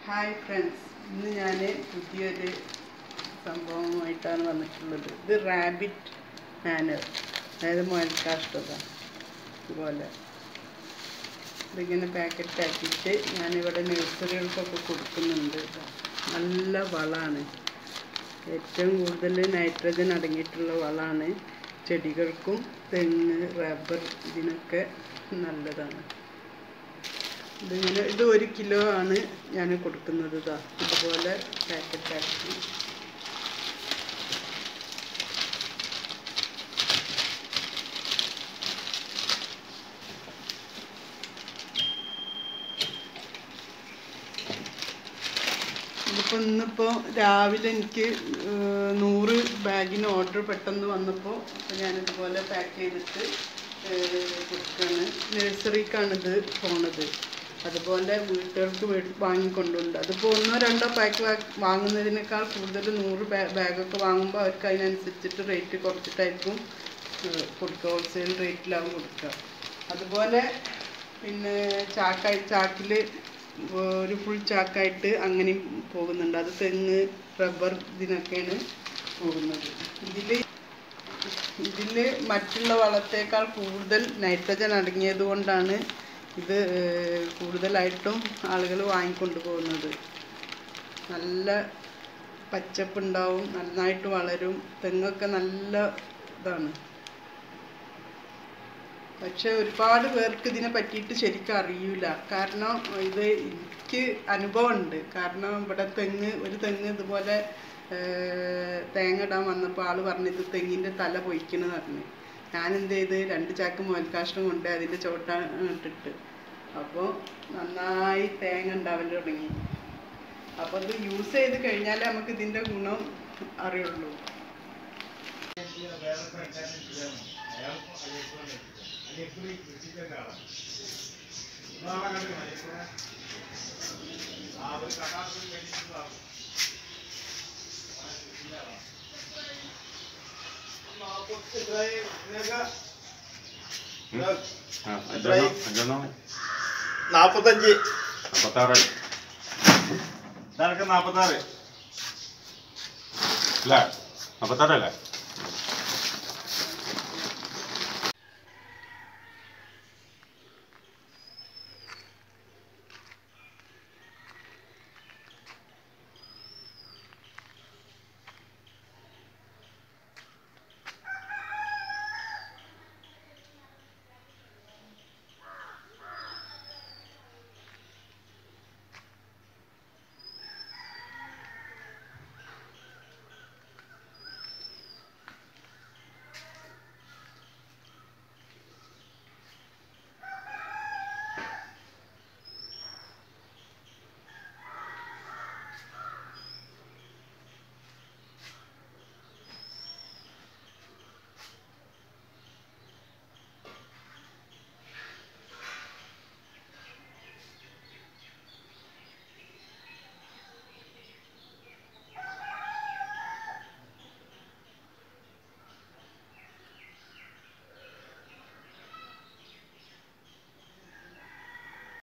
hi friends ഇന്ന് ഞാൻ പുതിയൊരു സംഭവമായിട്ടാണ് വന്നിട്ടുള്ളത് ഇത് റാബിറ്റ് മാനർ അതായത് മുയൽക്കാഷ്ടത ഇതുപോലെ ഇതിങ്ങനെ പാക്കറ്റ് ആക്കിയിട്ട് ഞാനിവിടെ നഴ്സറികൾക്കൊക്കെ കൊടുക്കുന്നുണ്ട് നല്ല വളമാണ് ഏറ്റവും കൂടുതൽ നൈട്രജൻ അടങ്ങിയിട്ടുള്ള വളമാണ് ചെടികൾക്കും തെങ്ങ് റബ്ബർ ഇതിനൊക്കെ നല്ലതാണ് ഇതിങ്ങനെ ഇത് ഒരു കിലോ ആണ് ഞാൻ കൊടുക്കുന്നത് ഇതാ ഇതുപോലെ പാക്കറ്റ് ആക്കി ഇതിപ്പോൾ ഇന്നിപ്പോൾ രാവിലെ എനിക്ക് ഏർ, നൂറ് ബാഗിന് ഓർഡർ പെട്ടെന്ന് വന്നപ്പോൾ അപ്പോൾ ഞാനിതുപോലെ പാക്ക് ചെയ്തിട്ട് ഏർ, കൊടുക്കുകയാണ് നഴ്സറിക്കാണിത് പോണത് അതുപോലെ വീട്ടുകാർക്ക് വീട്ടിൽ വാങ്ങിക്കൊണ്ടുണ്ട് അതിപ്പോൾ ഒന്നോ രണ്ടോ പാക്ക് വാങ്ങുന്നതിനേക്കാൾ കൂടുതൽ നൂറ് ബാഗൊക്കെ വാങ്ങുമ്പോൾ അവർക്ക് അതിനനുസരിച്ചിട്ട് റേറ്റ് കുറച്ചിട്ടായിരിക്കും ഏർ, കൊടുക്കുക ഹോൾസെയിൽ റേറ്റിലാവും കൊടുക്കുക അതുപോലെ പിന്നെ ചാക്കായി ചാക്കിൽ ഒരു ഫുൾ ചാക്കായിട്ട് അങ്ങനെയും പോകുന്നുണ്ട് അത് തെങ്ങ് റബ്ബർ ഇതിനൊക്കെയാണ് പോകുന്നത് ഇതിൽ ഇതിൽ മറ്റുള്ള വളത്തേക്കാൾ കൂടുതൽ നൈട്രജൻ അടങ്ങിയത് കൊണ്ടാണ് ഇത് ഏർ, കൂടുതലായിട്ടും ആളുകൾ വാങ്ങിക്കൊണ്ട് പോകുന്നത് നല്ല പച്ചപ്പുണ്ടാവും നന്നായിട്ട് വളരും തെങ്ങൊക്കെ നല്ല ഇതാണ് പക്ഷെ ഒരുപാട് പേർക്ക് ഇതിനെ പറ്റിയിട്ട് ശരിക്കും അറിയില്ല കാരണം ഇത് എനിക്ക് അനുഭവമുണ്ട് കാരണം ഇവിടെ തെങ്ങ് ഒരു തെങ്ങ് ഇതുപോലെ ഏർ, തേങ്ങ ഇടാൻ വന്നപ്പോൾ ആള് പറഞ്ഞു ഇത് തെങ്ങിൻ്റെ തല പൊയ്ക്കണെന്ന് പറഞ്ഞു ഞാൻ എന്ത് ചെയ്ത് രണ്ട് ചാക്ക് മുയൽക്കാഷ്ടം കൊണ്ട് അതിൻ്റെ ചോട്ട ഇട്ടിട്ട് അപ്പോൾ നന്നായി തേങ്ങ ഉണ്ടാവൽ തുടങ്ങി അപ്പോൾ ഇത് യൂസ് ചെയ്ത് കഴിഞ്ഞാലേ നമുക്ക് ഇതിൻ്റെ ഗുണം അറിയുള്ളൂ ആ, അഞ്ചെണ്ണം അഞ്ചെണ്ണം നാപ്പത്തഞ്ച് നാപ്പത്താറായി ഇതാർക്ക് നാപ്പത്താറ് അല്ലേ നാപ്പത്താറല്ലേ